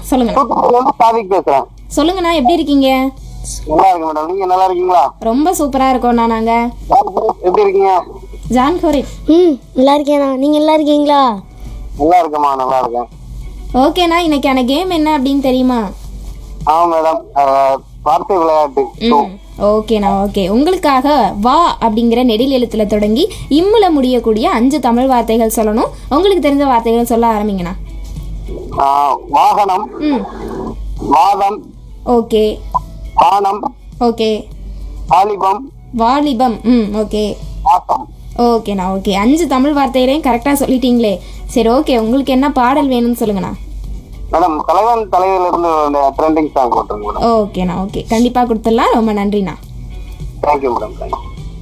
சொல்லுங்கண்ணா தூத்துக்குடியில இருந்து சாதிக் பேசுறேன் சொல்லுங்கண்ணா எப்படி இருக்கீங்க நல்லா இருக்கு மேடம் நீங்க நல்லா இருக்கீங்களா ரொம்ப சூப்பரா இருக்கோம்ண்ணா நாங்க எப்படி இருக்கீங்க ஜான் கோரிட் ம் நல்லா இருக்கேண்ணா நீங்கள் நல்லா இருக்கீங்களா நல்லா இருக்கேம்மா நல்லா இருக்கேன் ஓகேண்ணா இன்னைக்கான கேம் என்ன அப்படின்னு தெரியுமா ஆமா மேடம் வார்த்தை விளையாட்டு ம் ஓகேண்ணா ஓகே உங்களுக்காக வா அப்படிங்கிற நெடில் எழுத்துல தொடங்கி இம்முல முடியக்கூடிய அஞ்சு தமிழ் வார்த்தைகள் சொல்லணும் உங்களுக்கு தெரிஞ்ச வார்த்தைகள் சொல்ல ஆரம்பிங்கண்ணா ஆ, வாகனம் ம் வாதம் ஓகே பானம் ஓகே வாலிபம் வாலிபம் ம் ஓகே பாசம் ஓகேண்ணா ஓகே அஞ்சு தமிழ் வார்த்தைகளையும் கரெக்டாக சொல்லிட்டீங்களே சரி ஓகே உங்களுக்கு என்ன பாடல் வேணும்னு சொல்லுங்கண்ணா மேடம் தலைவன் தலைவர்ல இருந்து அந்த ட்ரெண்டிங் சாங் போட்டுருங்க மேடம் ஓகேண்ணா ஓகே கண்டிப்பாக கொடுத்துடலாம் ரொம்ப நன்றிண்ணா thank you madam thank you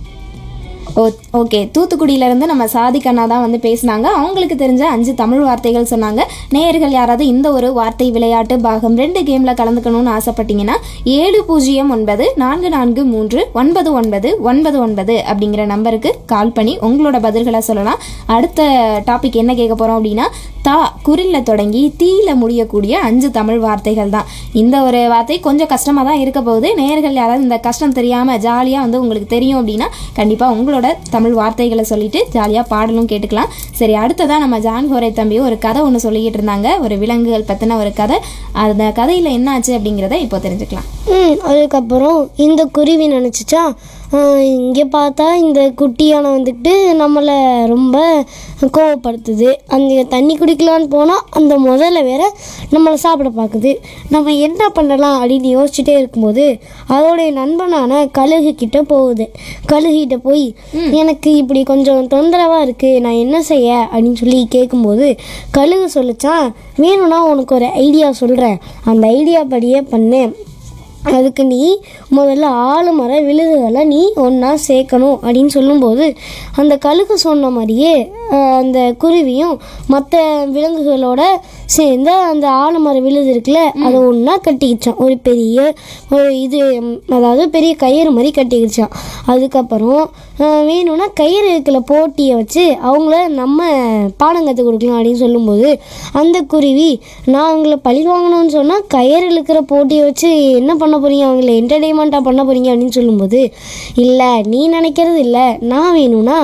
oh okay தூத்துக்குடியிலேருந்து நம்ம சாதிக் அண்ணா தான் வந்து பேசினாங்க அவங்களுக்கு தெரிஞ்ச அஞ்சு தமிழ் வார்த்தைகள் சொன்னாங்க நேயர்கள் யாராவது இந்த ஒரு வார்த்தை விளையாட்டு பாகம் ரெண்டு கேமில் கலந்துக்கணும்னு ஆசைப்பட்டீங்கன்னா ஏழு பூஜ்ஜியம் ஒன்பது நான்கு நான்கு மூன்று ஒன்பது ஒன்பது ஒன்பது ஒன்பது அப்படிங்கிற நம்பருக்கு கால் பண்ணி உங்களோட பதில்களை சொல்லலாம் அடுத்த டாபிக் என்ன கேட்க போகிறோம் அப்படின்னா தா குரில்ல தொடங்கி தீயில முடியக்கூடிய அஞ்சு தமிழ் வார்த்தைகள் தான் இந்த ஒரு வார்த்தை கொஞ்சம் கஷ்டமாக தான் இருக்க போகுது நேயர்கள் யாராவது இந்த கஷ்டம் தெரியாமல் ஜாலியாக வந்து உங்களுக்கு தெரியும் அப்படின்னா கண்டிப்பாக உங்களோட தமிழ் வார்த்தைகளை சொல்லிட்டு ஜாலியாக பாடலும் கேட்டுக்கலாம் சரி அடுத்ததான் நம்ம ஜான் ஹோரை தம்பி ஒரு கதை ஒன்று சொல்லிக்கிட்டு இருந்தாங்க ஒரு விலங்குகள் பற்றின ஒரு கதை அந்த கதையில் என்ன ஆச்சு அப்படிங்கிறத இப்போ தெரிஞ்சுக்கலாம் ம் அதுக்கப்புறம் இந்த குருவி நினச்சிச்சா இங்கே பார்த்தா இந்த குட்டியான வந்துட்டு நம்மளை ரொம்ப கோவப்படுத்துது அந்த தண்ணி குடிக்கலான்னு போனால் அந்த முதல்ல வேற நம்மளை சாப்பிட பார்க்குது நம்ம என்ன பண்ணலாம் அப்படின்னு யோசிச்சுட்டே இருக்கும்போது அதோடைய நண்பனான கழுகு கிட்ட போகுது கழுகிட்ட போய் எனக்கு இப்படி கொஞ்சம் தொந்தரவாக இருக்குது நான் என்ன செய்ய அப்படின்னு சொல்லி கேட்கும்போது கழுகு சொல்லிச்சான் வேணும்னா உனக்கு ஒரு ஐடியா சொல்கிறேன் அந்த ஐடியா படியே பண்ணு அதுக்கு நீ முதல்ல ஆளுமர விழுதுகளை நீ ஒன்றா சேர்க்கணும் அப்படின்னு சொல்லும்போது அந்த கழுகு சொன்ன மாதிரியே அஹ், அந்த குருவியும் மற்ற விலங்குகளோட சேர்ந்து அந்த ஆலமர விழுது இருக்குல்ல அதை ஒன்றா கட்டிக்கிச்சான் ஒரு பெரிய ஒரு இது ம், அதாவது பெரிய கயிறு மாதிரி கட்டிக்கிச்சான் அதுக்கப்புறம் அஹ், வேணும்னா கயிறு இருக்கிற போட்டியை வச்சு அவங்கள நம்ம பாடம் கற்றுக் கொடுக்கலாம் அப்படின்னு சொல்லும்போது அந்த குருவி நான் அவங்கள பழி வாங்கணும்னு சொன்னால் கயிறு இழுக்கிற போட்டியை வச்சு என்ன பண்ண போறீங்க அவங்கள என்டர்டெயின்மெண்ட்டாக பண்ண போறீங்க அப்படின்னு சொல்லும்போது இல்லை நீ நினைக்கிறது இல்லை நான் வேணும்னா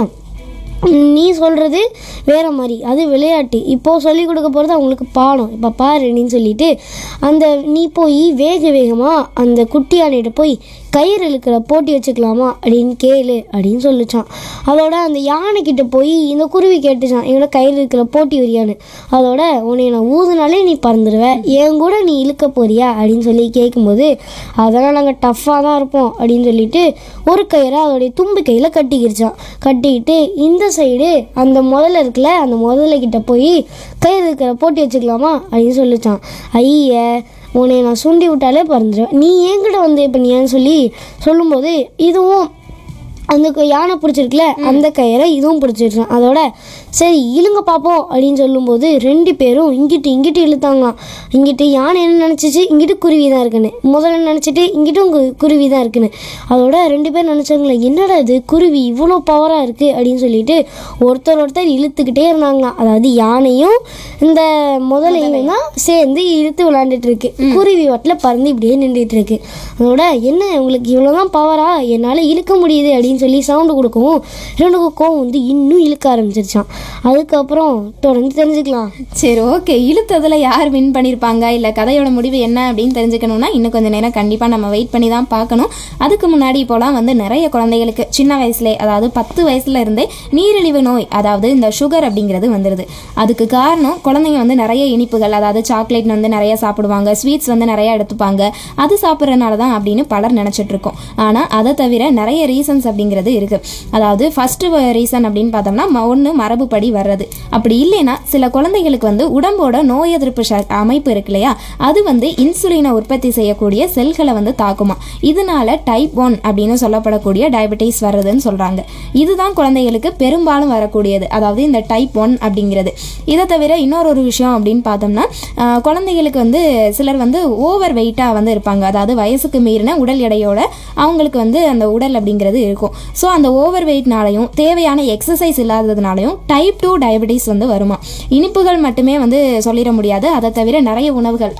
நீ சொல்கிறது வேற மாதிரி அது விளையாட்டு இப்போது சொல்லிக் கொடுக்க போகிறது அவங்களுக்கு பாடம் இப்போ பாரு அப்படின்னு சொல்லிட்டு அந்த நீ போய் வேக வேகமாக அந்த குட்டி யானைகிட்ட போய் கயிறு இழுக்கிற போட்டி வச்சுக்கலாமா அப்படின்னு கேளு அப்படின்னு சொல்லிச்சான் அதோட அந்த யானைக்கிட்ட போய் இந்த குருவி கேட்டுச்சான் என்னோட கயிறு இழுக்கிற போட்டி வரியான்னு அதோட உன்னை நான் ஊதுனாலே நீ பறந்துடுவ என் கூட நீ இழுக்க போறியா அப்படின்னு சொல்லி கேட்கும்போது அதெல்லாம் நாங்கள் டஃப்பாக தான் இருப்போம் அப்படின்னு சொல்லிட்டு ஒரு கயிறை அதோடைய தும்பு கையில் கட்டிக்கிருச்சான் கட்டிக்கிட்டு இந்த சைடு அந்த முதல்ல இருக்குல்ல அந்த முதல்ல கிட்ட போய் கயிறு இருக்கிற போட்டி வச்சுக்கலாமா அப்படின்னு சொல்லிச்சான் ஐய உன்னை நான் சுண்டி விட்டாலே பறந்துடுவேன் நீ என்கிட்ட வந்து இப்போ நீ ஏன்னு சொல்லி சொல்லும்போது இதுவும் அந்த கு- யானை பிடிச்சிருக்குல அந்த கயிறை இதுவும் பிடிச்சிருக்கான் அதோட சரி இழுங்க பார்ப்போம் அப்படின்னு சொல்லும்போது ரெண்டு பேரும் இங்கிட்டு இங்கிட்டு இழுத்தாங்களாம் இங்கிட்டு யானை என்ன நினச்சிச்சு இங்கிட்டு குருவி தான் இருக்குன்னு முதல்ல நினச்சிட்டு இங்கிட்டும் கு- குருவி தான் இருக்குன்னு அதோட ரெண்டு பேர் நினச்சாங்களே என்னடா இது குருவி இவ்வளோ பவராக இருக்குது அப்படின்னு சொல்லிட்டு ஒருத்தர் ஒருத்தர் இழுத்துக்கிட்டே இருந்தாங்களாம் அதாவது யானையும் இந்த முதலையும் தான் சேர்ந்து இழுத்து விளையாண்டுட்டு இருக்கு குருவி வட்டில் பறந்து இப்படியே நின்றுட்டு இருக்கு அதோட என்ன உங்களுக்கு இவ்வளோதான் பவரா என்னால் இழுக்க முடியுது அப்படின்னு சொல்லி சவுண்டு கொடுக்கவும் ரெண்டுக்கும் கோவம் வந்து இன்னும் இழுக்க ஆரம்பிச்சிருச்சான் அதுக்கப்புறம் தொடர்ந்து தெரிஞ்சுக்கலாம் சரி ஓகே இழுத்ததில் யார் வின் பண்ணியிருப்பாங்க இல்லை கதையோட முடிவு என்ன அப்படின்னு தெரிஞ்சுக்கணும்னா இன்னும் கொஞ்சம் நேரம் கண்டிப்பாக நம்ம வெயிட் பண்ணி தான் பார்க்கணும் அதுக்கு முன்னாடி இப்போலாம் வந்து நிறைய குழந்தைகளுக்கு சின்ன வயசுலே அதாவது பத்து வயசுல இருந்தே நீரிழிவு நோய் அதாவது இந்த சுகர் அப்படிங்கிறது வந்துடுது அதுக்கு காரணம் குழந்தைங்க வந்து நிறைய இனிப்புகள் அதாவது சாக்லேட் வந்து நிறைய சாப்பிடுவாங்க ஸ்வீட்ஸ் வந்து நிறைய எடுத்துப்பாங்க அது சாப்பிட்றதுனால தான் அப்படின்னு பலர் நினச்சிட்டு இருக்கோம் ஆனால் அதை தவிர நிறைய ரீசன்ஸ் அப்படிங்கிறது இருக்குது அதாவது ஃபஸ்ட்டு ரீசன் அப்படின்னு பார்த்தோம்னா ஒன்று மரபுப்படி வர்றது அப்படி இல்லைன்னா சில குழந்தைகளுக்கு வந்து உடம்போட நோய் எதிர்ப்பு ச- அமைப்பு இருக்கு இல்லையா அது வந்து இன்சுலினை உற்பத்தி செய்யக்கூடிய செல்களை வந்து தாக்குமா இதனால டைப் ஒன் அப்படின்னு சொல்லப்படக்கூடிய டயபெட்டிஸ் வர்றதுன்னு சொல்கிறாங்க இதுதான் குழந்தைகளுக்கு பெரும்பாலும் வரக்கூடியது அதாவது இந்த டைப் ஒன் அப்படிங்கிறது இதை தவிர இன்னொரு ஒரு விஷயம் அப்படின்னு பார்த்தோம்னா ஆஹ், குழந்தைகளுக்கு வந்து சிலர் வந்து ஓவர் வெயிட்டாக வந்து இருப்பாங்க அதாவது வயசுக்கு மீறின உடல் எடையோட அவங்களுக்கு வந்து அந்த உடல் அப்படிங்கிறது இருக்கும் ஸோ அந்த ஓவர் வெயிட்னாலையும் தேவையான எக்ஸசைஸ் இல்லாததுனாலையும் டைப் டூ டயபெட்டிஸ் வந்து வருமா இனிப்புகள் மட்டுமே வந்து சொல்லிட முடியாது அதை தவிர நிறைய உணவுகள்